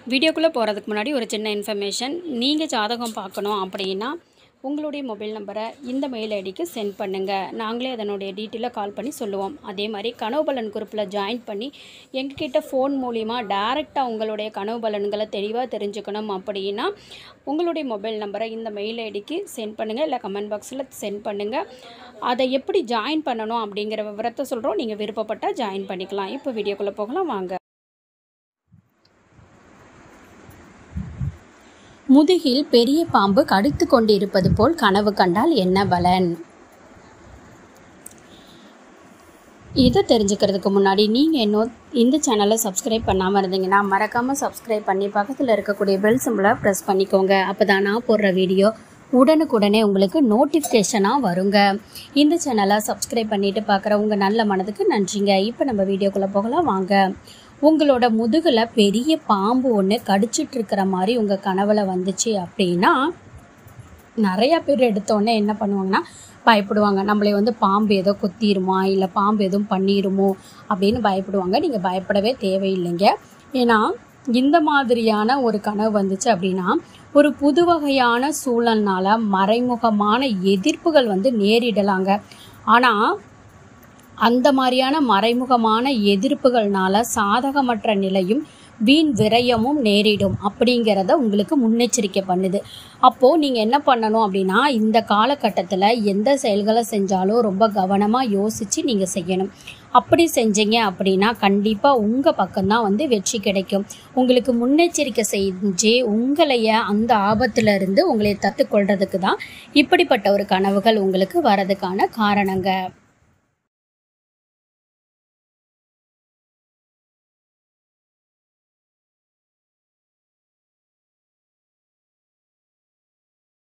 வீடியோக்குள்ளே போகிறதுக்கு முன்னாடி ஒரு சின்ன இன்ஃபர்மேஷன் நீங்கள் ஜாதகம் பார்க்கணும் அப்படின்னா உங்களுடைய மொபைல் நம்பரை இந்த மெயில் ஐடிக்கு சென்ட் பண்ணுங்கள் நாங்களே அதனுடைய டீட்டெயிலாக கால் பண்ணி சொல்லுவோம் அதே மாதிரி கனவு பலன் குரூப்பில் ஜாயின் பண்ணி எங்ககிட்ட ஃபோன் மூலிமா டைரெக்டாக உங்களுடைய கனவு பலன்களை தெளிவாக தெரிஞ்சுக்கணும் அப்படின்னா உங்களுடைய மொபைல் நம்பரை இந்த மெயில் ஐடிக்கு சென்ட் பண்ணுங்கள் இல்லை கமெண்ட் பாக்ஸில் சென்ட் பண்ணுங்கள் அதை எப்படி ஜாயின் பண்ணணும் அப்படிங்கிற விவரத்தை சொல்கிறோம் நீங்கள் விருப்பப்பட்டால் ஜாயின் பண்ணிக்கலாம் இப்போ வீடியோக்குள்ளே போகலாம் வாங்க முதுகில் பெரிய பாம்பு கடித்து கொண்டிருப்பது போல் கனவு கண்டால் என்ன பலன் இதை தெரிஞ்சுக்கிறதுக்கு முன்னாடி நீங்கள் இன்னும் இந்த சேனலை சப்ஸ்கிரைப் பண்ணாமல் இருந்தீங்கன்னா மறக்காமல் சப்ஸ்கிரைப் பண்ணி பக்கத்தில் இருக்கக்கூடிய பெல் சிம்பிளை ப்ரெஸ் பண்ணிக்கோங்க அப்போ தான் நான் போடுற வீடியோ உடனுக்குடனே உங்களுக்கு நோட்டிஃபிகேஷனாக வருங்க இந்த சேனலை சப்ஸ்கிரைப் பண்ணிட்டு பார்க்குற உங்கள் நல்ல மனதுக்கு நன்றிங்க இப்போ நம்ம வீடியோக்குள்ளே போகலாம் வாங்க உங்களோட முதுகில் பெரிய பாம்பு ஒன்று கடிச்சிட்டு இருக்கிற மாதிரி உங்கள் கனவுல வந்துச்சு அப்படின்னா நிறையா பேர் எடுத்தோடனே என்ன பண்ணுவாங்கன்னா பயப்படுவாங்க நம்மளை வந்து பாம்பு ஏதோ கொத்திருமா இல்லை பாம்பு எதுவும் பண்ணிருமோ அப்படின்னு பயப்படுவாங்க நீங்கள் பயப்படவே தேவையில்லைங்க ஏன்னா இந்த மாதிரியான ஒரு கனவு வந்துச்சு அப்படின்னா ஒரு புது வகையான சூழல்னால மறைமுகமான எதிர்ப்புகள் வந்து நேரிடலாங்க ஆனால் அந்த மாதிரியான மறைமுகமான எதிர்ப்புகள்னால சாதகமற்ற நிலையும் வீண் விரயமும் நேரிடும் அப்படிங்கிறத உங்களுக்கு முன்னெச்சரிக்கை பண்ணுது அப்போது நீங்கள் என்ன பண்ணணும் அப்படின்னா இந்த காலகட்டத்தில் எந்த செயல்களை செஞ்சாலும் ரொம்ப கவனமாக யோசித்து நீங்கள் செய்யணும் அப்படி செஞ்சீங்க அப்படின்னா கண்டிப்பாக உங்கள் பக்கம்தான் வந்து வெற்றி கிடைக்கும் உங்களுக்கு முன்னெச்சரிக்கை செஞ்சு உங்களைய அந்த ஆபத்துல இருந்து உங்களை தத்துக்கொள்றதுக்கு தான் இப்படிப்பட்ட ஒரு கனவுகள் உங்களுக்கு வரதுக்கான காரணங்க